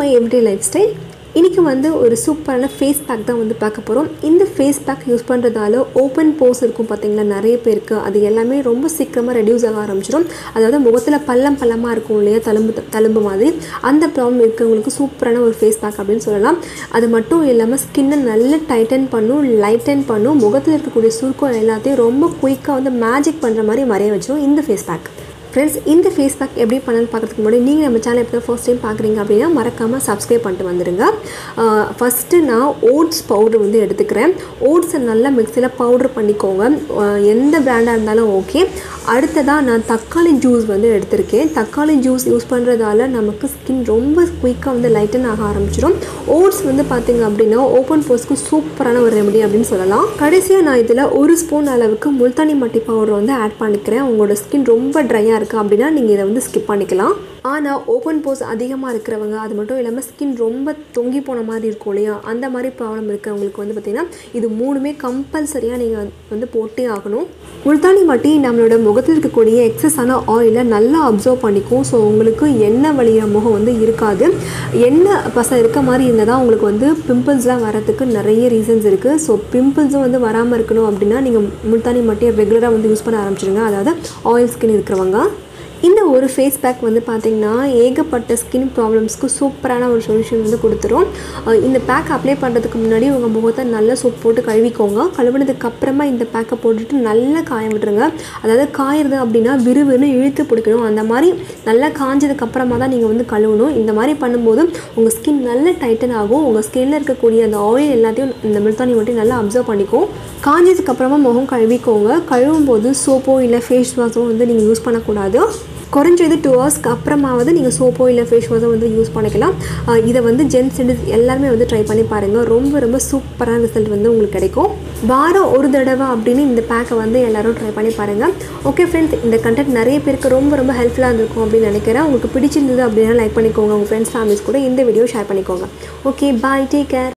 my everyday life style இன்றைக்கி வந்து ஒரு சூப்பரான ஃபேஸ் பேக் தான் வந்து பார்க்க போகிறோம் இந்த ஃபேஸ் பேக் யூஸ் பண்ணுறதால ஓப்பன் போஸ் இருக்கும் பார்த்தீங்களா நிறைய பேருக்கு அது எல்லாமே ரொம்ப சீக்கிரமாக ரெடியூஸ் ஆக ஆரம்பிச்சிடும் அதாவது முகத்தில் பள்ளம் பள்ளமாக இருக்கும் இல்லையா தழும்பு தழும்பு மாதிரி அந்த ப்ராப்ளம் இருக்கவங்களுக்கு சூப்பரான ஒரு ஃபேஸ் பேக் அப்படின்னு சொல்லலாம் அது மட்டும் இல்லாமல் ஸ்கின்னை நல்லா டைட்டன் பண்ணும் லைட்டன் பண்ணும் முகத்தில் இருக்கக்கூடிய சுருக்கம் எல்லாத்தையும் ரொம்ப குயிக்காக வந்து மேஜிக் பண்ணுற மாதிரி மறைய வச்சிடும் இந்த ஃபேஸ் பேக் ஃப்ரெண்ட்ஸ் இந்த ஃபேஸ் பேக் எப்படி பண்ணணும்னு பார்க்கறதுக்கு முன்னாடி நீங்கள் நம்ம சேனல் இப்போ ஃபர்ஸ்ட் டைம் பார்க்குறீங்க அப்படின்னா மறக்காமல் சப்ஸ்கிரைப் பண்ணிட்டு வந்துடுங்க ஃபஸ்ட்டு நான் ஓட்ஸ் பவுடர் வந்து எடுத்துக்கிறேன் ஓட்ஸை நல்லா மிக்சியில் பவுடர் பண்ணிக்கோங்க அஹ் எந்த பிராண்டாக இருந்தாலும் ஓகே அடுத்ததாக நான் தக்காளி ஜூஸ் வந்து எடுத்திருக்கேன் தக்காளி ஜூஸ் யூஸ் பண்ணுறதால நமக்கு ஸ்கின் ரொம்ப குயிக்காக வந்து லைட்டன் ஆக ஆரம்பிச்சிடும் ஓட்ஸ் வந்து பார்த்திங்க அப்படின்னா ஓப்பன் போஸ்க்கு சூப்பரான ஒரு ரெமெடி அப்படின்னு சொல்லலாம் கடைசியாக நான் இதில் ஒரு ஸ்பூன் அளவுக்கு முல்தானி மட்டி பவுடர் வந்து ஆட் பண்ணிக்கிறேன் உங்களோட ஸ்கின் ரொம்ப ட்ரையாக இருக்குது அப்படின்னா நீங்கள் இதை வந்து ஸ்கிப் பண்ணிக்கலாம் ஆனால் ஓப்பன் போஸ் அதிகமாக இருக்கிறவங்க அது மட்டும் இல்லாமல் ஸ்கின் ரொம்ப தொங்கி போன மாதிரி இருக்கும் இல்லையா அந்த மாதிரி ப்ராப்ளம் இருக்கிறவங்களுக்கு வந்து பார்த்திங்கன்னா இது மூணுமே கம்பல்சரியாக நீங்கள் வந்து போட்டே ஆகணும் முல்தானி மட்டி நம்மளோட முகத்தில் இருக்கக்கூடிய எக்ஸஸான ஆயிலை நல்லா அப்சர்வ் பண்ணிக்கும் ஸோ உங்களுக்கு எண்ணெய் வழியிற முகம் வந்து இருக்காது எண்ணெய் பசை இருக்க மாதிரி இருந்தால் தான் உங்களுக்கு வந்து பிம்பிள்ஸ்லாம் வரதுக்கு நிறைய ரீசன்ஸ் இருக்குது ஸோ பிம்பிள்ஸும் வந்து வராமல் இருக்கணும் அப்படின்னா நீங்கள் முல்தானி மட்டியை ரெகுலராக வந்து யூஸ் பண்ண ஆரம்பிச்சிடுங்க அதாவது ஆயில் ஸ்கின் இருக்கிறவங்க இந்த ஒரு ஃபேஸ் பேக் வந்து பார்த்திங்கன்னா ஏகப்பட்ட ஸ்கின் ப்ராப்ளம்ஸ்க்கு சூப்பரான ஒரு சொல்யூஷன் வந்து கொடுத்துரும் அஹ் இந்த பேக் அப்ளை பண்ணுறதுக்கு முன்னாடி உங்கள் முகத்தை நல்லா சோப் போட்டு கழுவிக்கோங்க கழுவினதுக்கு அப்புறமா இந்த பேக்கை போட்டுட்டு நல்லா காய விட்டுருங்க அதாவது காயிறது அப்படின்னா விறுவிறுன்னு இழுத்து பிடிக்கணும் அந்த மாதிரி நல்லா காஞ்சதுக்கு அப்புறமா தான் நீங்கள் வந்து கழுவணும் இந்த மாதிரி பண்ணும்போது உங்கள் ஸ்கின் நல்ல டைட்டன் ஆகும் உங்கள் ஸ்கின்னில் இருக்கக்கூடிய அந்த ஆயில் எல்லாத்தையும் இந்த மில்தானி மட்டும் நல்லா அப்சர்வ் பண்ணிக்கும் காஞ்சதுக்கு அப்புறமா முகம் கழுவிக்கோங்க கழுவும் போது சோப்போ இல்லை ஃபேஸ் வாஷோ வந்து நீங்கள் யூஸ் பண்ணக்கூடாது குறைஞ்சது டூ ஹவர்ஸ்க்கு அப்புறமாவது நீங்கள் சோப்போ இல்லை ஃபேஸ் வாஷோ வந்து யூஸ் பண்ணிக்கலாம் அஹ் இதை வந்து ஜென்ஸ் எல்லாருமே வந்து ட்ரை பண்ணி பாருங்கள் ரொம்ப ரொம்ப சூப்பரான ரிசல்ட் வந்து உங்களுக்கு கிடைக்கும் வாரம் ஒரு தடவை அப்படின்னு இந்த பேக்கை வந்து எல்லாரும் ட்ரை பண்ணி பாருங்கள் ஓகே ஃப்ரெண்ட்ஸ் இந்த கண்டென்ட் நிறைய பேருக்கு ரொம்ப ரொம்ப ஹெல்ப்ஃபுல்லாக இருந்திருக்கும் அப்படின்னு நினைக்கிறேன் உங்களுக்கு பிடிச்சிருந்தது அப்படின்னா லைக் பண்ணிக்கோங்க உங்கள் ஃப்ரெண்ட்ஸ் ஃபேமிலிஸ் கூட இந்த வீடியோ ஷேர் பண்ணிக்கோங்க ஓகே பாய் டேக் கேர்